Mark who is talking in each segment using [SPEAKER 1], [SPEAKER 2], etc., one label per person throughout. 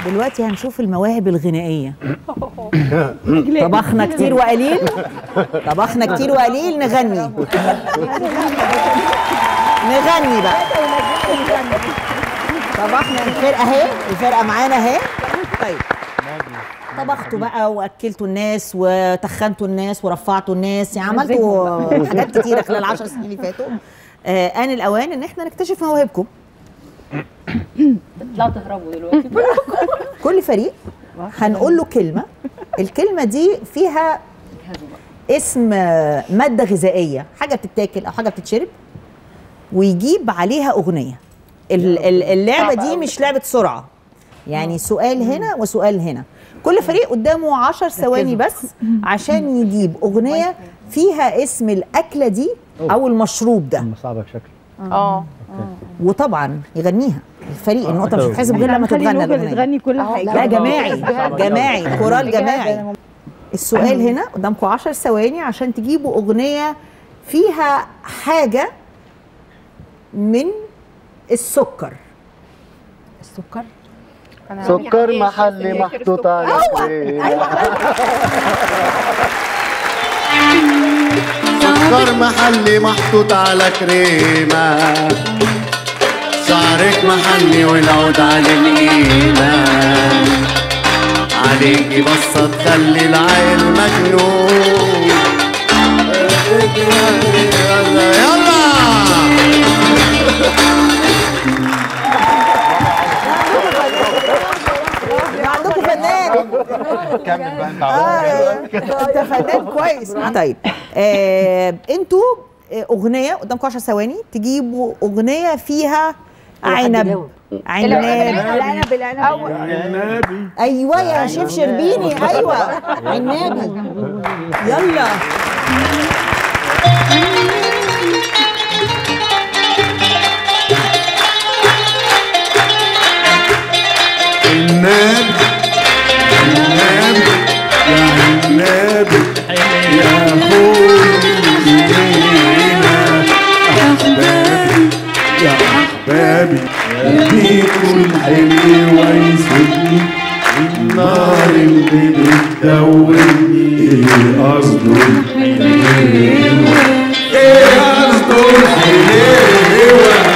[SPEAKER 1] دلوقتي هنشوف المواهب الغنائيه طبخنا كتير وقليل طبخنا كتير وقليل نغني نغني بقى طبخنا الفرقه اهي الفرقه معانا اهي طيب طبختوا بقى واكلتوا الناس وتخنتوا الناس ورفعتوا الناس يعني عملتوا حاجات كتيره خلال العشر سنين اللي فاتوا آه ان الاوان ان احنا نكتشف مواهبكم
[SPEAKER 2] لا تهربوا دلوقتي
[SPEAKER 1] كل فريق هنقول له كلمه الكلمه دي فيها اسم آه، ماده غذائيه حاجه بتتاكل او حاجه بتتشرب ويجيب عليها اغنيه ال- ال- اللعبه دي مش لعبه سرعه يعني سؤال هنا وسؤال هنا كل فريق قدامه عشر ثواني بس عشان يجيب اغنيه فيها اسم الاكله دي او المشروب ده
[SPEAKER 3] صعبة بشكل
[SPEAKER 4] اه
[SPEAKER 1] وطبعا يغنيها الفريق النقطه مش هتتحسب غير لما
[SPEAKER 5] خلي
[SPEAKER 1] تتغنى
[SPEAKER 5] نوبل
[SPEAKER 1] الاغنيه
[SPEAKER 5] تغني كل حاجه
[SPEAKER 1] لا جماعي جماعي كورال جماعي السؤال هنا قدامكم 10 ثواني عشان تجيبوا اغنيه فيها حاجه من السكر
[SPEAKER 5] السكر
[SPEAKER 3] سكر محلي محطوط على
[SPEAKER 6] سكر محلي محطوط على كريمة شعرك محلي والعود على القيمة عليكي بصة تخلي العيل مجنون يلا يلا
[SPEAKER 1] عندكم فنان
[SPEAKER 3] كمل بقى انت
[SPEAKER 1] آه، انت فنان كويس طيب آه انتوا آه، اغنيه قدامكم 10 ثواني تجيبوا اغنيه فيها عنب عنب
[SPEAKER 5] العنب العنب
[SPEAKER 1] ايوه يا شيف شربيني ايوه عنابي يلا
[SPEAKER 6] عناب عناب يا عناب يا خوينا أحبابي يا أحبابي يديكوا الحلو ويسيبني النار اللي بتدوبني ايه قصده الحلوة ايه قصده الحلوة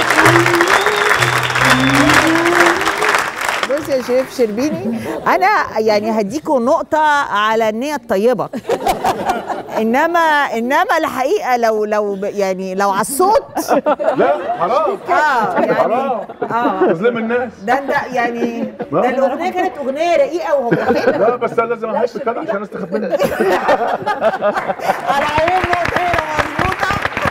[SPEAKER 1] بص يا شيف شربيني انا يعني هديكوا نقطه على النيه الطيبه انما انما الحقيقه لو لو ب- يعني لو على الصوت
[SPEAKER 7] لا حرام
[SPEAKER 1] اه يعني
[SPEAKER 7] حرام
[SPEAKER 1] اه
[SPEAKER 7] تظلم الناس
[SPEAKER 1] ده ده يعني ده الاغنيه كانت اغنيه رقيقه وهو
[SPEAKER 7] لا بس انا لازم احس كده عشان الناس تخاف مني
[SPEAKER 1] على عيون نقطه مظبوطه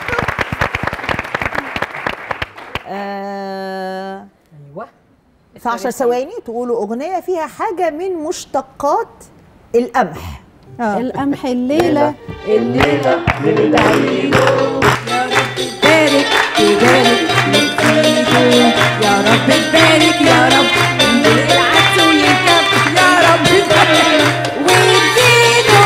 [SPEAKER 1] آه
[SPEAKER 2] ايوه
[SPEAKER 1] في 10 ثواني تقولوا اغنيه فيها حاجه من مشتقات القمح آه.
[SPEAKER 5] القمح الليله الليله ليله عيده يا رب تبارك تبارك لإيده يا رب تبارك يا رب نملك العدس ويركب يا رب تبارك واديله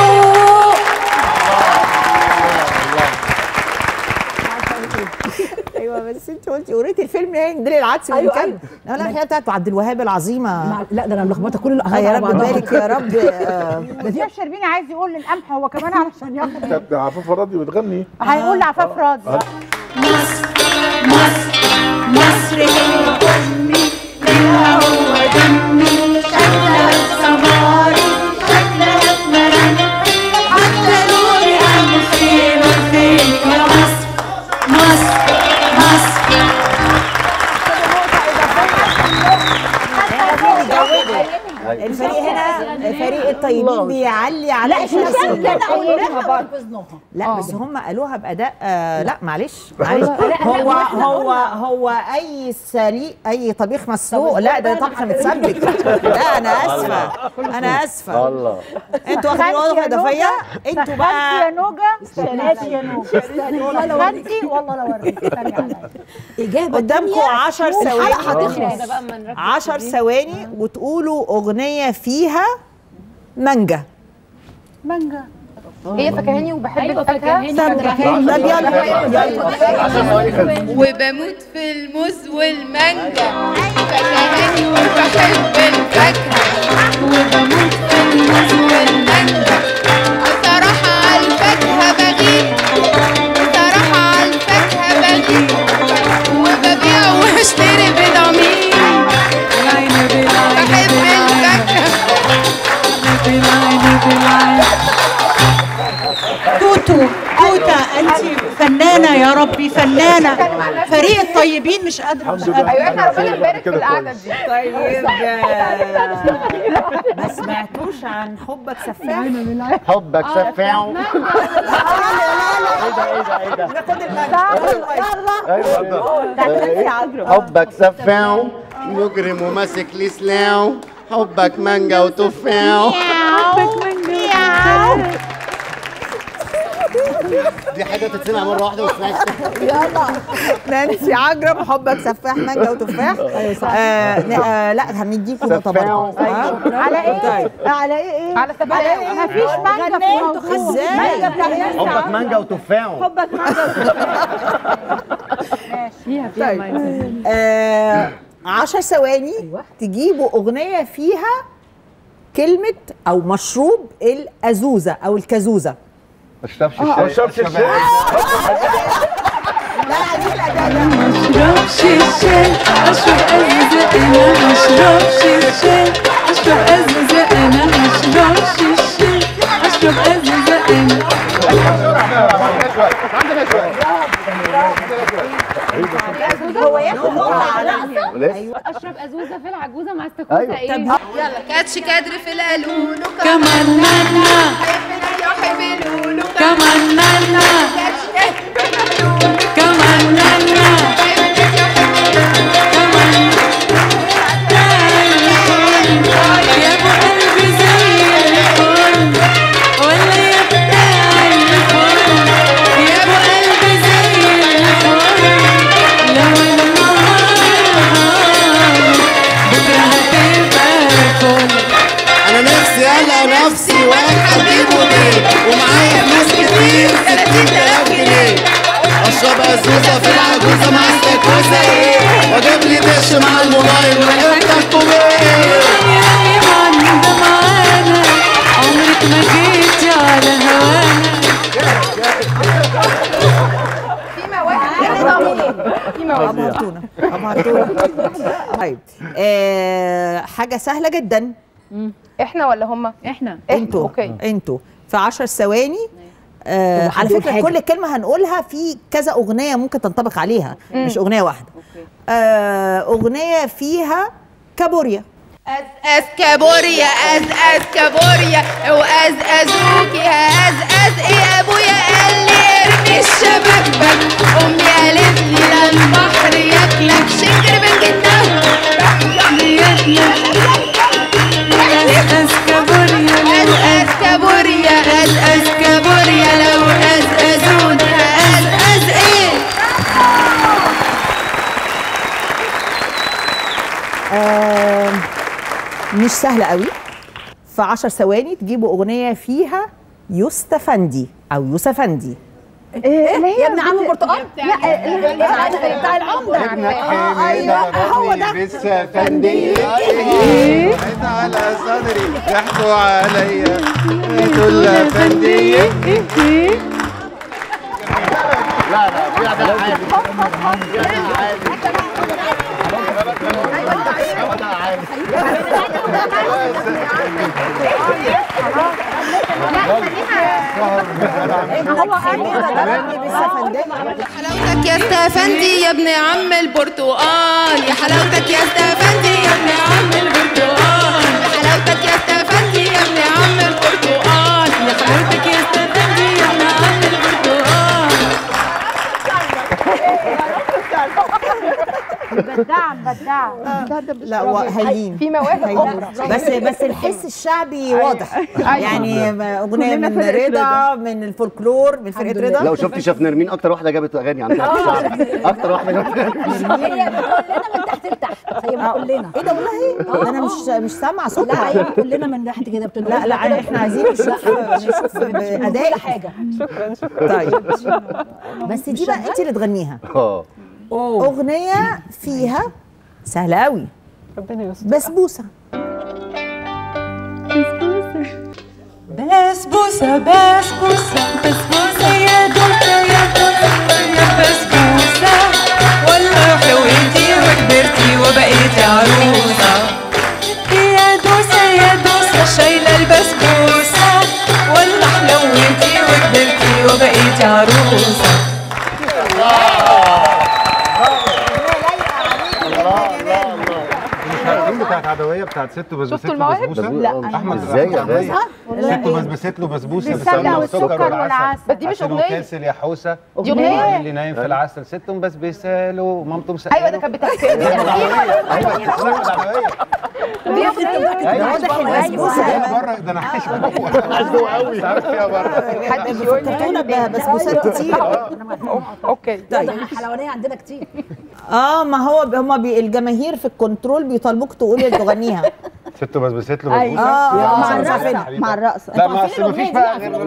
[SPEAKER 1] ايوه بس انت قلتي قريتي الفيلم يعني دليل العدس
[SPEAKER 5] أيوة،
[SPEAKER 1] والكلب
[SPEAKER 5] أيوة.
[SPEAKER 1] لا لا الحقيقه بتاعت عبد الوهاب العظيمه
[SPEAKER 5] مع- لا ده انا ملخبطه كل
[SPEAKER 1] آه، يا رب يبارك يا رب آه،
[SPEAKER 4] الشيف شربيني عايز يقول للقمح هو كمان علشان ياخد
[SPEAKER 7] ده عفاف راضي بتغني
[SPEAKER 4] هيقول لعفاف راضي
[SPEAKER 5] مصر مصر مصر هي أمي ليها هو دمي شكلها في صباري شكلها في مرمي حتى نوري أم فين وفين يا مصر مصر مصر
[SPEAKER 1] الفريق هنا فريق الطيبين بيعلي على لا لا بس هم قالوها باداء آه لا معلش معلش هو هو هو اي سليق اي طبيخ مسلوق لا ده طبخ متسبك لا انا اسفه انا اسفه
[SPEAKER 3] الله
[SPEAKER 1] انتوا واخدين وضع اضافيه انتوا
[SPEAKER 4] سخنتي يا
[SPEAKER 1] بقى
[SPEAKER 4] نوجه استناتي يا نوجه سخنتي والله لا اوريك استني عليا
[SPEAKER 5] إجابة
[SPEAKER 1] قدامكم 10 ثواني
[SPEAKER 2] كده بقى اما نركز
[SPEAKER 1] 10 ثواني وتقولوا اغنيه فيها مانجا
[SPEAKER 4] مانجا
[SPEAKER 8] هي فكهاني وبحب
[SPEAKER 2] ايوه
[SPEAKER 8] الفاكهه
[SPEAKER 2] فاكهاني
[SPEAKER 1] طب يلا يلا
[SPEAKER 8] وبموت في الموز والمانجا فكهاني وبحب الفاكهه
[SPEAKER 4] ربي فنانه فريق الطيبين مش قادره مش قادره
[SPEAKER 8] ايوه احنا ربنا يبارك في القعده دي
[SPEAKER 1] طيب ما سمعتوش عن حبك سفاح
[SPEAKER 3] حبك سفاح
[SPEAKER 1] ايه ده ايه ده ايه ده ناخد المجد
[SPEAKER 3] حبك سفاح مجرم وماسك لي سلاو حبك مانجا وتفاح دي حاجه تتسمع مره واحده وما تسمعش
[SPEAKER 1] نانسي عجرم حبك سفاح مانجا وتفاح آه ن- آه لا هنديكم مطبات
[SPEAKER 4] على ايه
[SPEAKER 1] طيب.
[SPEAKER 4] على ايه ايه
[SPEAKER 8] على سبيل
[SPEAKER 4] ما فيش مانجا في الموضوع.
[SPEAKER 1] ازاي؟
[SPEAKER 4] مانجا بتاع ياسر
[SPEAKER 3] حبك مانجا وتفاح
[SPEAKER 4] حبك مانجا
[SPEAKER 2] فيها فيها
[SPEAKER 1] طيب.
[SPEAKER 2] مايك.
[SPEAKER 1] آه عشر ثواني تجيبوا أغنية فيها كلمة أو مشروب الأزوزة أو الكازوزة
[SPEAKER 3] ما تشربش
[SPEAKER 7] ما
[SPEAKER 3] الشاي
[SPEAKER 7] شربش الشاي
[SPEAKER 5] اشربش الشاي اشرب ازازة انا اشربش الشاي اشرب ازازة انا اشربش الشاي اشرب ازازة انا
[SPEAKER 4] هو ياخد نقطه على
[SPEAKER 2] اشرب ازوزه في العجوزه مع استاكوزه
[SPEAKER 3] أيوة.
[SPEAKER 2] ايه
[SPEAKER 8] كاتش كادر في القالولو
[SPEAKER 5] كمان نانا
[SPEAKER 8] يا حبيبي لولو
[SPEAKER 5] كمان نانا
[SPEAKER 8] كاتش كادر في القالولو
[SPEAKER 5] كمان نانا كمان يا ابو قلبي زي الفل ولا يا بتاع الفل يا ابو قلبي زي الفل لو النهار بكره هتبقى فل
[SPEAKER 3] انا نفسي انا نفسي واحد حبيبه ليه ومعايا فلوس كتير 60000 جنيه اشرب ازوزه في العجوزه مع استاكوزه ايه واجيب لي دش مع الموبايل وانت ايه
[SPEAKER 5] يعني عندها معانا عمرك ما جيتي على هوانا
[SPEAKER 8] في مواهب في مواهب
[SPEAKER 1] أبهرتونا أبهرتونا طيب آه حاجة سهلة جدا
[SPEAKER 8] احنا ولا هم
[SPEAKER 2] احنا
[SPEAKER 1] انتوا
[SPEAKER 8] اوكي
[SPEAKER 1] انتوا في 10 ثواني آه على
[SPEAKER 4] هنقول
[SPEAKER 1] فكره
[SPEAKER 4] حاجة.
[SPEAKER 1] كل كلمه هنقولها في كذا اغنيه ممكن تنطبق عليها مش اغنيه واحده آه اغنيه فيها كابوريا
[SPEAKER 8] أز أز كابوريا أز أز كابوريا وأز أزوكي هز أز إيه أبويا قال لي ارمي الشبكبك أمي قالت لي لا البحر ياكلك شكر بالجنة
[SPEAKER 5] أز كابوريا
[SPEAKER 8] أز أز كابوريا أز أز كابوريا لو أز أزون أز أز إيه
[SPEAKER 1] آه مش سهله قوي في 10 ثواني تجيبوا اغنيه فيها يوستفندي او يوسفندي
[SPEAKER 4] يا ابن عم برتقال بتاع العمده
[SPEAKER 3] ايوه هو ده بس فندي على صدري يحكوا عليا كل فندي لا لا في ده عادي في ده عادي
[SPEAKER 1] هو قال كده ده بالسفندي
[SPEAKER 8] حلاوتك يا استفندي يا ابن عم البرتقال يا حلاوتك يا استفندي يا ابن عم البرتقال يا حلاوتك يا استفندي يا ابن عم البرتقال يا حلاوتك يا
[SPEAKER 5] استفندي يا ابن عم البرتقال
[SPEAKER 4] بدع بدع
[SPEAKER 1] لا هو هايلين
[SPEAKER 8] في مواهب
[SPEAKER 1] هايلين. بس بس الحس الشعبي واضح يعني اغنيه من رضا من الفولكلور من فرقه رضا
[SPEAKER 3] لو شفتي شاف نرمين اكتر واحده جابت اغاني عندنا في الشعب اكتر واحده جابت أغاني.
[SPEAKER 4] هي كلنا من تحت لتحت هي من كلنا
[SPEAKER 1] ايه ده والله ده انا مش مش سامعه
[SPEAKER 4] لا
[SPEAKER 1] صوتها
[SPEAKER 4] هي كلنا من تحت كده بتقول
[SPEAKER 1] لا لا احنا عايزين نشوف نشوف اداء
[SPEAKER 4] كل حاجه
[SPEAKER 1] طيب بس دي بقى انت اللي تغنيها
[SPEAKER 3] اه
[SPEAKER 1] اغنيه فيها سهله قوي
[SPEAKER 2] ربنا يستر
[SPEAKER 1] بسبوسه
[SPEAKER 5] بسبوسة بسبوسة بسبوسة يا دوسة يا دوسة يا بسبوسة والله حلوتي وكبرتي وبقيتي عروسة يا دوسة يا دوسة شايلة البسبوسة والله حلوتي وكبرتي وبقيتي عروسة
[SPEAKER 9] العدويه بتاعت ست بسبست
[SPEAKER 2] شفتوا
[SPEAKER 9] له
[SPEAKER 2] المواهب؟
[SPEAKER 9] بسبوسه
[SPEAKER 4] لا،
[SPEAKER 9] احمد
[SPEAKER 6] ازاي يا
[SPEAKER 9] أحمد
[SPEAKER 6] غالي؟
[SPEAKER 9] ست بسبست له بسبوسه
[SPEAKER 4] بالسمنة
[SPEAKER 9] بالسمنه
[SPEAKER 4] والسكر
[SPEAKER 9] والسكر
[SPEAKER 4] والعسل.
[SPEAKER 2] بس دي مش
[SPEAKER 9] عسل
[SPEAKER 2] اغنيه
[SPEAKER 9] وكاسل يا حوسه
[SPEAKER 2] دي اغنيه
[SPEAKER 9] اللي نايم في العسل ست مبسبسه له مامته مسقله
[SPEAKER 2] ايوه ده كانت بتاعت دي
[SPEAKER 9] ايوه كانت اسمها العدويه
[SPEAKER 2] اغنيه
[SPEAKER 9] ايوه
[SPEAKER 1] واضح البسبوسه
[SPEAKER 9] أيوة، بره ده انا عايش جوه عايش جوه قوي عارف فيها بره
[SPEAKER 2] محدش يقول لي
[SPEAKER 1] فكرتونا ببسبوسات كتير
[SPEAKER 2] اوكي
[SPEAKER 1] طيب
[SPEAKER 4] الحلوانيه عندنا كتير
[SPEAKER 1] اه ما هو هما بي الجماهير في الكنترول بيطالبوك تقولي تغنيها
[SPEAKER 9] ست بسبست له
[SPEAKER 4] أيوة.
[SPEAKER 9] بسبوسه
[SPEAKER 1] اه
[SPEAKER 4] مع
[SPEAKER 1] عشان مش
[SPEAKER 4] الرقصة.
[SPEAKER 1] عارفينها.
[SPEAKER 4] مع الرقصه
[SPEAKER 9] لا ما اصل مفيش بقى غير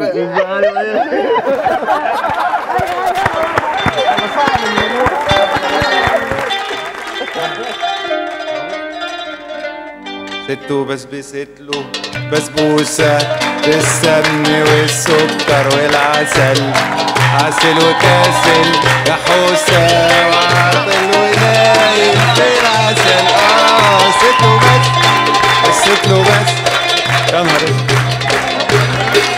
[SPEAKER 9] ست وبسبست له بسبوسة بالسمن والسكر والعسل عسل وكاسل يا حوسة وعاطل ونايم في العسل اه ست وبس الست له بس يا نهار اسود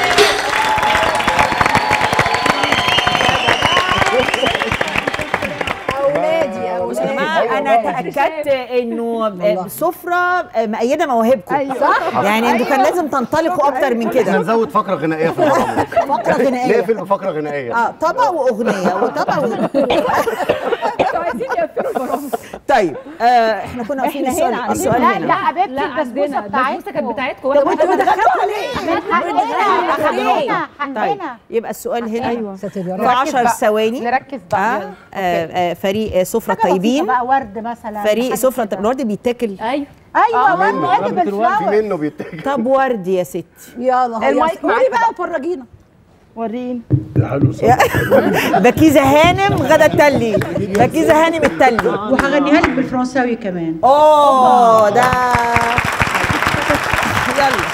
[SPEAKER 4] اولادي
[SPEAKER 1] يا
[SPEAKER 4] اولادي
[SPEAKER 1] جماعه انا تاكدت انه سفره مأيده مواهبكم
[SPEAKER 4] أيوة. صح.
[SPEAKER 1] يعني انتوا كان لازم تنطلقوا اكتر من
[SPEAKER 6] احنا
[SPEAKER 1] كده
[SPEAKER 6] نزود فقره غنائيه في البرامج
[SPEAKER 1] فقره غنائيه
[SPEAKER 6] نقفل بفقره غنائيه
[SPEAKER 1] اه طبق واغنيه وطبق واغنيه
[SPEAKER 2] عايزين يقفلوا البرامج
[SPEAKER 1] طيب آه احنا كنا واقفين
[SPEAKER 4] احنا
[SPEAKER 1] السؤال
[SPEAKER 4] هنا
[SPEAKER 1] السؤال
[SPEAKER 4] لا يا
[SPEAKER 1] هنا
[SPEAKER 4] حبيبتي
[SPEAKER 2] لا
[SPEAKER 4] البسبوسه
[SPEAKER 2] عندنا البسبوسه كانت
[SPEAKER 4] بتاعتكم
[SPEAKER 2] بتاعتكم
[SPEAKER 1] طب وانتوا بتدخلوا ليه؟
[SPEAKER 4] حقنا
[SPEAKER 1] طيب
[SPEAKER 4] حقنا
[SPEAKER 1] يبقى السؤال هنا
[SPEAKER 2] ايوه
[SPEAKER 1] في 10 ثواني
[SPEAKER 2] نركز بقى
[SPEAKER 1] آه
[SPEAKER 2] يلا.
[SPEAKER 1] آه آه فريق آه، سفرة
[SPEAKER 4] حاجة
[SPEAKER 1] طيبين
[SPEAKER 4] بسيطة بقى ورد مثلا
[SPEAKER 1] فريق
[SPEAKER 4] حاجة
[SPEAKER 1] سفرة
[SPEAKER 4] كده.
[SPEAKER 1] الورد بيتاكل
[SPEAKER 2] ايوه
[SPEAKER 4] ايوه ورد
[SPEAKER 6] منه.
[SPEAKER 4] ورد
[SPEAKER 6] في
[SPEAKER 4] بالفلاور
[SPEAKER 6] منه بيتاكل
[SPEAKER 1] طب ورد يا ستي
[SPEAKER 4] يلا
[SPEAKER 2] المايك
[SPEAKER 4] قولي
[SPEAKER 2] معاك
[SPEAKER 4] بقى وفرجينا
[SPEAKER 2] وريني
[SPEAKER 1] بكيزة هانم غدا التلي بكيزة هانم التلي
[SPEAKER 10] وهغنيها لك بالفرنساوي كمان
[SPEAKER 1] اوه ده يلا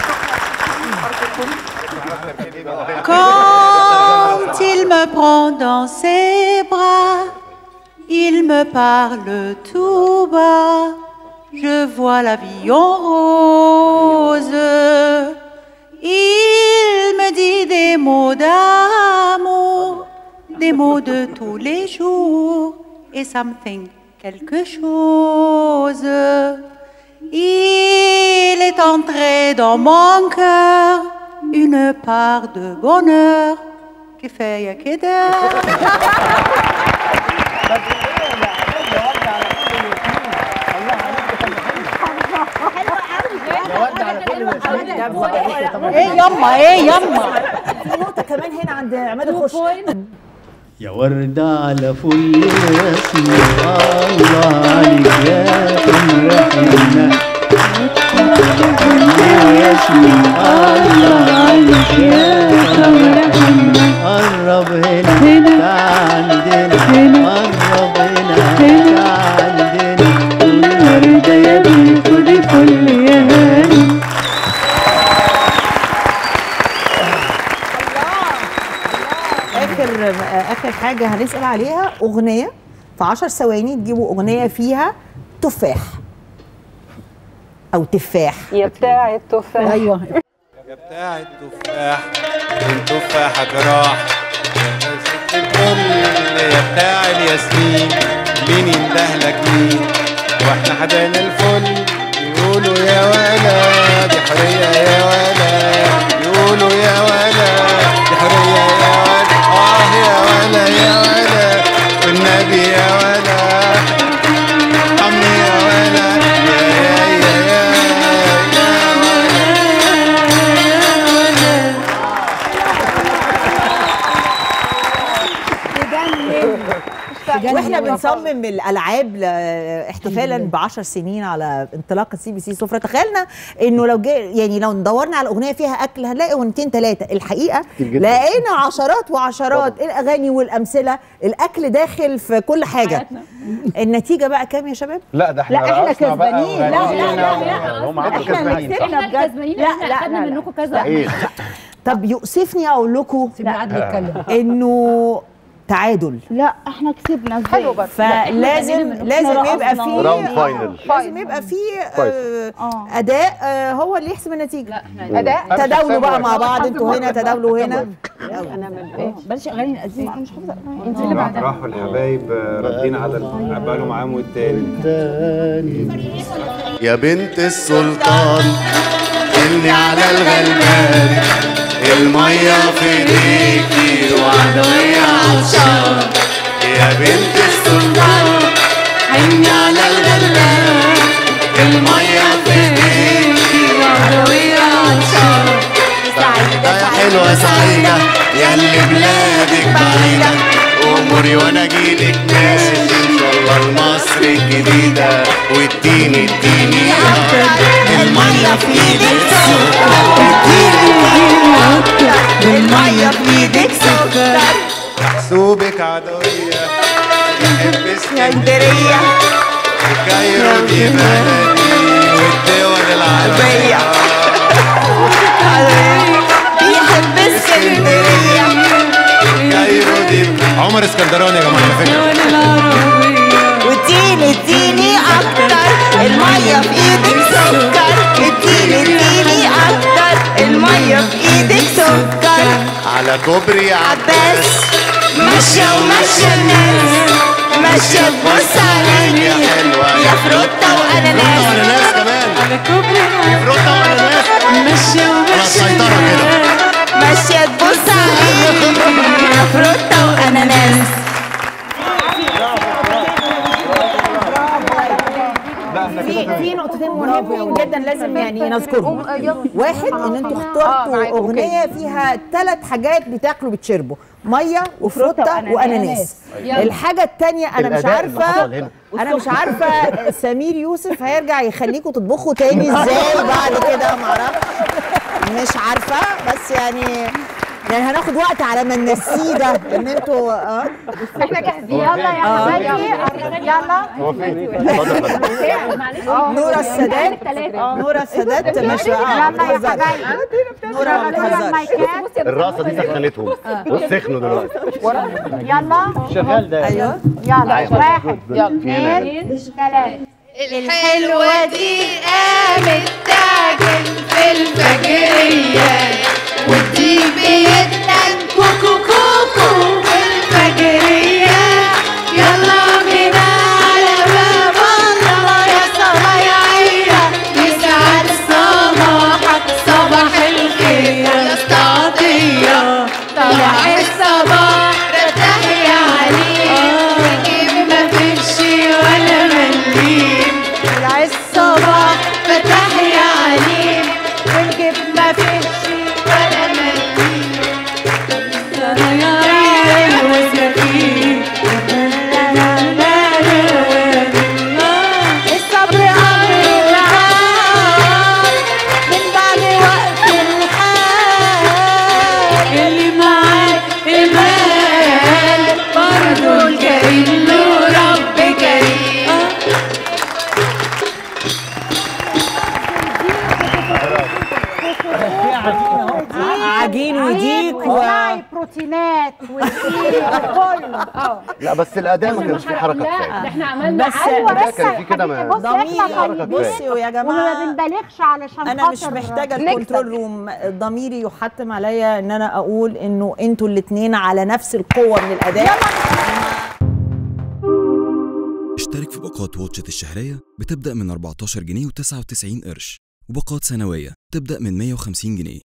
[SPEAKER 10] Quand il me prend dans ses bras, il me parle tout bas. Je vois la vie en rose. Il me dit des mots d'amour, des mots de tous les jours, et something, quelque chose. Il est entré dans mon cœur une part de bonheur qui fait كده
[SPEAKER 4] ايه يما ايه يما
[SPEAKER 1] في نقطة كمان هنا عند عماد الخش
[SPEAKER 6] يا ورد على فل رسمي الله عليك يا قمر حنا يا ياسمين الله عليك يا قمر حنا قرب هنا تعال عندنا قرب هنا تعال عندنا الوردة يا ابني خدي كل يا هاني
[SPEAKER 1] اخر اخر حاجة هنسأل عليها اغنية في 10 ثواني تجيبوا اغنية فيها تفاح او تفاح
[SPEAKER 2] يا بتاع التفاح
[SPEAKER 4] ايوه
[SPEAKER 9] يا بتاع التفاح من تفاحك راح يا ست الكل يا بتاع الياسمين مين يندهلك مين واحنا حدانا الفل يقولوا يا ولا دي حرية يا ولا يقولوا يا ولا دي حرية يا ولا اه يا ولا يا ولا والنبي يا ولا عمي يا ولا يا يا يا يا,
[SPEAKER 1] واحنا بنصمم الالعاب ل- احتفالا ب 10 سنين على انطلاق سي بي سي سفره تخيلنا انه لو جه يعني لو دورنا على اغنيه فيها اكل هنلاقي اغنيتين ثلاثه الحقيقه
[SPEAKER 6] كتير جدا.
[SPEAKER 1] لقينا عشرات وعشرات الاغاني والامثله الاكل داخل في كل حاجه النتيجه بقى كام يا شباب
[SPEAKER 9] لا ده احنا
[SPEAKER 4] لا، إحنا
[SPEAKER 9] رقصنا بقى
[SPEAKER 4] كسبانين. لا، لا،
[SPEAKER 9] وغنينا
[SPEAKER 2] لا،
[SPEAKER 9] و-
[SPEAKER 2] لا،
[SPEAKER 9] هم
[SPEAKER 4] احنا
[SPEAKER 9] كسبانين
[SPEAKER 4] اللي
[SPEAKER 9] صح؟
[SPEAKER 4] كسبنا
[SPEAKER 2] احنا
[SPEAKER 4] بجد
[SPEAKER 2] الكسبانين
[SPEAKER 4] لا
[SPEAKER 2] احنا
[SPEAKER 4] لا
[SPEAKER 2] اخدنا
[SPEAKER 4] لا
[SPEAKER 2] منكم كذا
[SPEAKER 6] ايه
[SPEAKER 1] طب يؤسفني اقول لكم
[SPEAKER 4] سيبنا قاعد نتكلم
[SPEAKER 1] انه تعادل
[SPEAKER 4] لا احنا كسبنا ازاي
[SPEAKER 2] حلو برضه
[SPEAKER 1] فلازم لازم يبقى
[SPEAKER 4] رقصنا.
[SPEAKER 1] فيه
[SPEAKER 6] راوند فاينل
[SPEAKER 1] لازم يبقى فيه آه،
[SPEAKER 4] اه
[SPEAKER 1] اداء آه، هو اللي يحسم النتيجه
[SPEAKER 2] لا احنا اداء
[SPEAKER 1] تداولوا بقى مع بعض انتوا هنا تداولوا هنا
[SPEAKER 2] هنعمل ايه
[SPEAKER 4] بلاش اغاني القديمه انا مش حافظه
[SPEAKER 2] انت اللي
[SPEAKER 9] راح-
[SPEAKER 2] بعدها
[SPEAKER 9] راحوا الحبايب آه، راكبين على ال- بقالهم معاهم والتاني
[SPEAKER 6] تاني
[SPEAKER 3] يا بنت السلطان حني على الغلبان المية في ايديكي وعدوية عطشان يا بنت السلطان حني على الغلبان المية في ايديكي وعدوية عطشان سعيدة يا حلوة سعيدة يا اللي بلادك بعيدة اموري وانا اجيلك ماشي ان شاء الله لمصر الجديدة واديني اديني اكتر المية في ايدك سكر اديني اكتر المية في ايدك سكر
[SPEAKER 9] محسوبك عدوية بحب
[SPEAKER 3] اسكندرية
[SPEAKER 9] وكايرو دي بلدي والدول العربية
[SPEAKER 3] بيحب اسكندرية
[SPEAKER 9] كايرو دي عمر اسكندراني يا جماعة على فكرة
[SPEAKER 3] واديني اديني اكتر المية في ايدك سكر اديني اديني اكتر المية في ايدك سكر
[SPEAKER 9] على كوبري
[SPEAKER 3] عباس ماشية وماشية الناس ماشية تبص عليني
[SPEAKER 9] يا حلوة
[SPEAKER 3] يا فروتة واناناس
[SPEAKER 9] واناناس كمان
[SPEAKER 3] على كوبري
[SPEAKER 9] فروتة واناناس
[SPEAKER 3] ماشية
[SPEAKER 9] على السيطرة كده
[SPEAKER 3] ماشية تبص عليني يا فروتة واناناس
[SPEAKER 1] في في نقطتين مهمين جدا لازم يعني نذكرهم واحد ان انتوا اخترتوا اغنيه فيها ثلاث حاجات بتاكلوا بتشربوا ميه وفروته واناناس
[SPEAKER 3] يلا.
[SPEAKER 1] الحاجه الثانيه انا مش
[SPEAKER 3] الأداء اللي
[SPEAKER 1] عارفه
[SPEAKER 3] حصل هنا.
[SPEAKER 1] انا مش عارفه سمير يوسف هيرجع يخليكم تطبخوا تاني ازاي بعد كده معرفش مش عارفه بس يعني يعني هناخد وقت على ما ننسيه ده ان انتوا اه
[SPEAKER 4] احنا جاهزين يلا يا حبايبي يلا
[SPEAKER 3] هو فين؟
[SPEAKER 1] نورة السادات نورة السادات مش اه
[SPEAKER 4] يلا
[SPEAKER 1] ما
[SPEAKER 4] يا
[SPEAKER 1] بتهزرش.
[SPEAKER 4] حبايبي
[SPEAKER 1] نورة ما بتهزرش
[SPEAKER 3] الرقصة دي سخنتهم بص سخنوا دلوقتي
[SPEAKER 4] يلا
[SPEAKER 3] شغال ده
[SPEAKER 1] ايوه
[SPEAKER 4] يلا واحد
[SPEAKER 3] يلا.
[SPEAKER 4] اثنين ثلاثة
[SPEAKER 8] الحلوة دي قامت تعجن في الفجرية ودي بيتنا كوكو كوكو في الفجرية يلا بينا على باب الله يا صبايعية يسعد صباحك صباح الخير يا استعطية طلع الصباح رتاحي عليك وجيب ما فيش ولا مليم طلع الصباح فتح يا عليم والجيب ما فيش ولا مليم يا ريح وسكين الصبر أمر العار من بعد وقت الحال اللي معاك المال برضو الكريم له رب كريم
[SPEAKER 1] عجين وديك و
[SPEAKER 4] وراعي بروتينات ودقيق وكله اه
[SPEAKER 3] لا بس الاداء ما كانش فيه حركة كفاية
[SPEAKER 4] احنا عملنا
[SPEAKER 1] بس
[SPEAKER 4] ايوه
[SPEAKER 3] ده
[SPEAKER 4] بس
[SPEAKER 3] كان في كده ما-
[SPEAKER 4] بص
[SPEAKER 1] ضميري
[SPEAKER 4] احنا
[SPEAKER 3] حركة كفاية.
[SPEAKER 1] بصوا يا
[SPEAKER 4] وما
[SPEAKER 1] جماعه
[SPEAKER 4] بنبالغش علشان
[SPEAKER 1] انا مش
[SPEAKER 4] خاطر
[SPEAKER 1] محتاجه
[SPEAKER 4] نكسب.
[SPEAKER 1] الكنترول روم ضميري يحتم عليا ان انا اقول انه انتوا الاثنين على نفس القوه من الاداء
[SPEAKER 11] اشترك في باقات واتشت الشهرية بتبدأ من 14 جنيه و99 قرش وباقات سنوية تبدأ من 150 جنيه